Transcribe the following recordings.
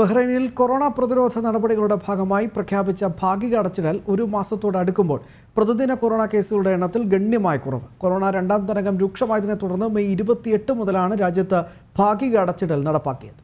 ബഹ്റൈനിൽ corona പ്രതിരോധ നടപടികളുടെ ഭാഗമായി പ്രഖ്യാപിച്ച ഭാഗിക അടച്ചിടൽ ഒരു മാസത്തോട് അടുക്കുമ്പോൾ പ്രതിദിന കൊറോണ കേസുകളുടെ എണ്ണത്തിൽ ഗണ്യമായ കുറവ് കൊറോണ രണ്ടാം തരംഗം രൂക്ഷമായതിനെ തുടർന്ന് മെയ് ഇരുപത്തിയെട്ട് മുതലാണ് രാജ്യത്ത് ഭാഗിക അടച്ചിടൽ നടപ്പാക്കിയത്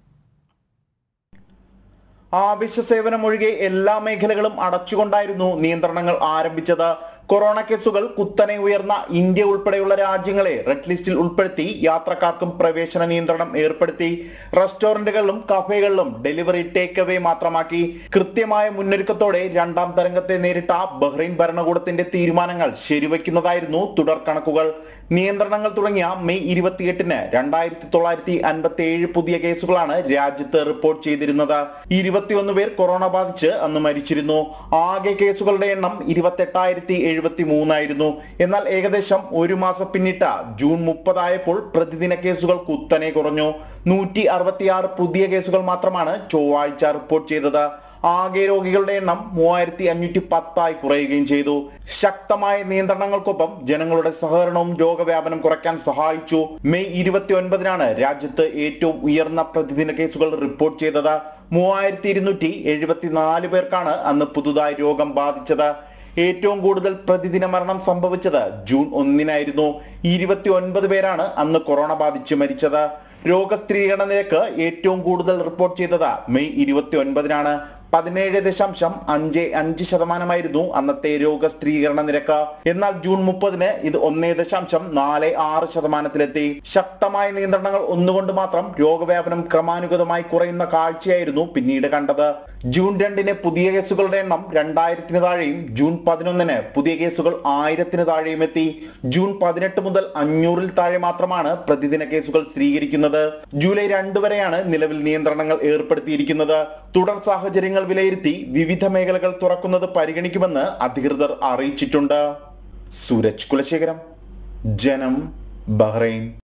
ആവശ്യ സേവനം ഒഴികെ എല്ലാ മേഖലകളും അടച്ചുകൊണ്ടായിരുന്നു നിയന്ത്രണങ്ങൾ ആരംഭിച്ചത് കൊറോണ കേസുകൾ കുത്തനെ ഉയർന്ന ഇന്ത്യ ഉൾപ്പെടെയുള്ള രാജ്യങ്ങളെ റെഡ് ലിസ്റ്റിൽ ഉൾപ്പെടുത്തി യാത്രക്കാർക്കും പ്രവേശന നിയന്ത്രണം ഏർപ്പെടുത്തി റെസ്റ്റോറന്റുകളിലും കഫേകളിലും ഡെലിവറി ടേക്ക് അവേ മാത്രമാക്കി കൃത്യമായ മുന്നൊരുക്കത്തോടെ രണ്ടാം തരംഗത്തെ നേരിട്ട ബഹ്റൈൻ ഭരണകൂടത്തിന്റെ തീരുമാനങ്ങൾ ശരിവയ്ക്കുന്നതായിരുന്നു തുടർ കണക്കുകൾ നിയന്ത്രണങ്ങൾ തുടങ്ങിയ മെയ് ഇരുപത്തിയെട്ടിന് രണ്ടായിരത്തി തൊള്ളായിരത്തി അൻപത്തി ഏഴ് പുതിയ കേസുകളാണ് രാജ്യത്ത് റിപ്പോർട്ട് ചെയ്തിരുന്നത് ഇരുപത്തിയൊന്ന് പേർ കൊറോണ ബാധിച്ച് അന്ന് മരിച്ചിരുന്നു ആകെ കേസുകളുടെ എണ്ണം ഇരുപത്തെട്ടായിരത്തി എഴുപത്തി മൂന്നായിരുന്നു എന്നാൽ ഏകദേശം ഒരു മാസം പിന്നിട്ട ജൂൺ മുപ്പതായപ്പോൾ പ്രതിദിന കേസുകൾ കുത്തനെ കുറഞ്ഞു നൂറ്റി അറുപത്തിയാറ് പുതിയ കേസുകൾ മാത്രമാണ് ചൊവ്വാഴ്ച റിപ്പോർട്ട് ചെയ്തത് ആകെ രോഗികളുടെ എണ്ണം മൂവായിരത്തി അഞ്ഞൂറ്റി പത്തായി കുറയുകയും ചെയ്തു ശക്തമായ നിയന്ത്രണങ്ങൾക്കൊപ്പം ജനങ്ങളുടെ സഹകരണവും രോഗവ്യാപനം കുറയ്ക്കാൻ സഹായിച്ചു മെയ് ഇരുപത്തി ഒൻപതിനാണ് രാജ്യത്ത് ഏറ്റവും ഉയർന്ന പ്രതിദിന കേസുകൾ റിപ്പോർട്ട് ചെയ്തത് മൂവായിരത്തി ഇരുന്നൂറ്റി എഴുപത്തിനാല് പേർക്കാണ് അന്ന് പുതുതായി രോഗം ബാധിച്ചത് ഏറ്റവും കൂടുതൽ പ്രതിദിന മരണം സംഭവിച്ചത് ജൂൺ ഒന്നിനായിരുന്നു ഇരുപത്തി ഒൻപത് പേരാണ് അന്ന് കൊറോണ ബാധിച്ച് മരിച്ചത് രോഗസ്ഥിരീകരണ നിരക്ക് ഏറ്റവും കൂടുതൽ റിപ്പോർട്ട് ചെയ്തത് മെയ് ഇരുപത്തി ഒൻപതിനാണ് പതിനേഴ് ദശാംശം അഞ്ച് അഞ്ച് ശതമാനമായിരുന്നു അന്നത്തെ രോഗസ്ഥിരീകരണ നിരക്ക് എന്നാൽ ജൂൺ മുപ്പതിന് ഇത് ഒന്നേ ദശാംശം നാല് ആറ് ശതമാനത്തിലെത്തി ശക്തമായ നിയന്ത്രണങ്ങൾ ഒന്നുകൊണ്ട് മാത്രം രോഗവ്യാപനം ക്രമാനുഗതമായി കുറയുന്ന കാഴ്ചയായിരുന്നു പിന്നീട് കണ്ടത് ജൂൺ രണ്ടിന് പുതിയ കേസുകളുടെ എണ്ണം രണ്ടായിരത്തിന് താഴെയും ജൂൺ പതിനൊന്നിന് പുതിയ കേസുകൾ ആയിരത്തിന് താഴെയും എത്തി ജൂൺ പതിനെട്ട് മുതൽ അഞ്ഞൂറിൽ താഴെ മാത്രമാണ് പ്രതിദിന കേസുകൾ സ്ഥിരീകരിക്കുന്നത് ജൂലൈ രണ്ട് വരെയാണ് നിലവിൽ നിയന്ത്രണങ്ങൾ ഏർപ്പെടുത്തിയിരിക്കുന്നത് തുടർ സാഹചര്യങ്ങൾ വിലയിരുത്തി വിവിധ മേഖലകൾ തുറക്കുന്നത് പരിഗണിക്കുമെന്ന് അധികൃതർ അറിയിച്ചിട്ടുണ്ട് സൂരജ് കുലശേഖരം ജനം ബഹ്റൈൻ